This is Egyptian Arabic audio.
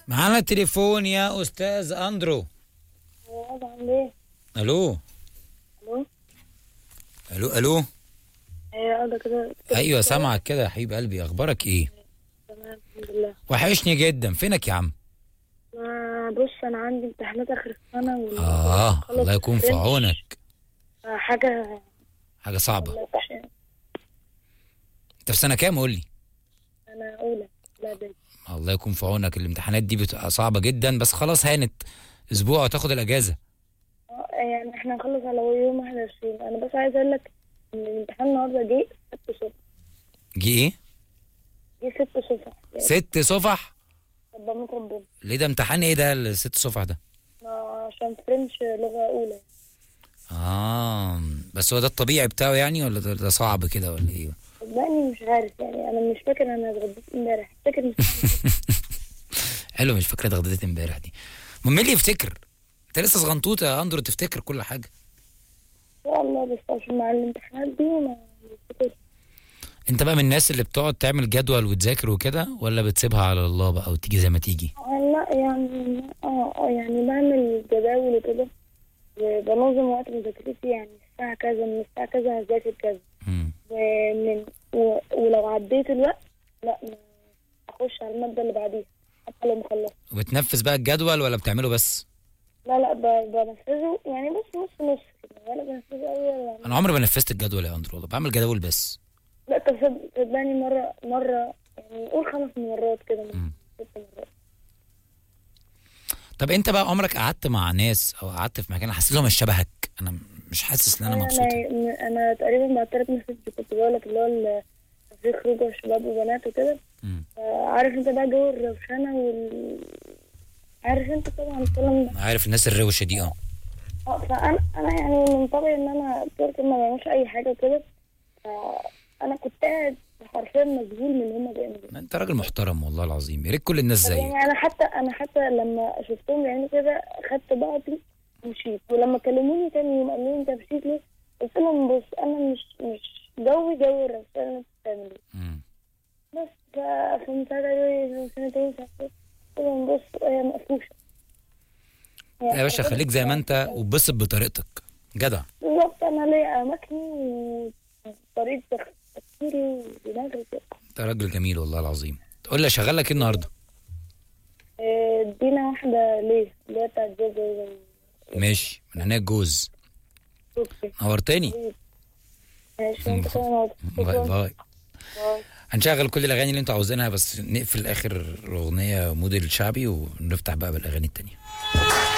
معانا التليفون يا استاذ اندرو عايز عامل ايه؟ الو الو الو الو ايه قاعدة كده ايوه سامعك كده يا حبيب قلبي اخبارك ايه تمام الحمد لله وحشني جدا فينك يا عم ما بص انا عندي امتحانات اخر السنة وال- اه خلاص الله يكون في فرنش. عونك حاجة حاجه صعبه والله وحشة. انت في سنه كام قول لي انا اولى لا ده الله يكون في عونك الامتحانات دي بتبقى صعبه جدا بس خلاص هانت اسبوع وتاخد الاجازه آه، يعني احنا هنخلص على يوم 21 انا بس عايز اقول لك ان الامتحان النهارده جه ست صفر جه ايه جه ست صفر يعني ست صفح ربنا ربنا ليه ده امتحان ايه ده الست صفح ده ما- عشان فرنش لغة أولى اه بس هو ده الطبيعي بتاعه يعني ولا ده, ده صعب كده ولا ايه صدقني مش عارف يعني أنا مش فاكر أنا اتغديت امبارح فاكر مش حلو مش فاكره اتغديت امبارح دي المهم اللي يفتكر انت لسه صغنطوط يا اندرو تفتكر كل حاجه إن شاء الله بس عشان مع الامتحانات دي ما بفتكرش انت بقى من الناس اللي بتقعد تعمل جدول وتذاكر وكده ولا بتسيبها على الله بقى وتيجي زي ما تيجي آه، لا يعني اه اه يعني بعمل جداول وكده وبنظم وقت مذاكرتي يعني الساعة كذا من الساعة كذا هذاكر كذا مم. ومن و... ولو عديت الوقت لا ما أخش على المادة اللي بعديها حتى لو مخلصة وبتنفذ بقى الجدول ولا بتعمله بس لا لا ب... بنفذه يعني بص نص نص كده ولا بنفذه أوي ولا انا عمري ما نفذت الجدول يا اندرو والله بعمل جدول بس لا طب صد- صدقني مرة مرة يعني قول خمس مرات كده مم. ست مرات طب انت بقى عمرك قعدت مع ناس او قعدت في مكان حسيت لهم مش شبهك انا مش حاسس ان انا مبسوط انا انا تقريبا بعت لك مسج كنت بقول لك اللي هو ال- في خروجه شباب وبنات وكده مم. عارف انت بقى جو الروشنه وال عارف انت طبعا الكلام ده عارف الناس الروشه دي اه اه فانا انا يعني من طبعي ان انا طول ما بعملش اي حاجه كده فانا كنت قاعد حرفيا مذهول من اللي هم بيعملوا ما انت راجل محترم والله العظيم يا ريت كل الناس زيك يعني انا حتى انا حتى لما شفتهم بيعملوا كده خدت بعضي ومشيت ولما كلموني تاني يوم قالوا لي انت مشيت ليه؟ قلت لهم بص انا مش مش جوي جو الروشنه اللي انتوا بتعملوه مم. بس ف- فمن ساعتها قالوا لي سنتين مش عارفة ايه. قلت لهم بص هي مقفوشة لا يا باشا خليك زي ما انت وبسط بطريقتك جدع بالظبط أنا ليا أماكني وطريقة تفكيري ودماغي كده انت راجل جميل والله العظيم تقول لي اشغل لك ايه النهارده آه، ادينا واحدة ليه اللي هي بتاعت جوجو ماشي من هناك جوز اوكي نورتني ماشي انت كمان باي باي باي. هنشغل كل الاغاني اللي انتوا عاوزينها بس نقفل اخر اغنيه موديل شعبي ونفتح بقى بالاغاني التانية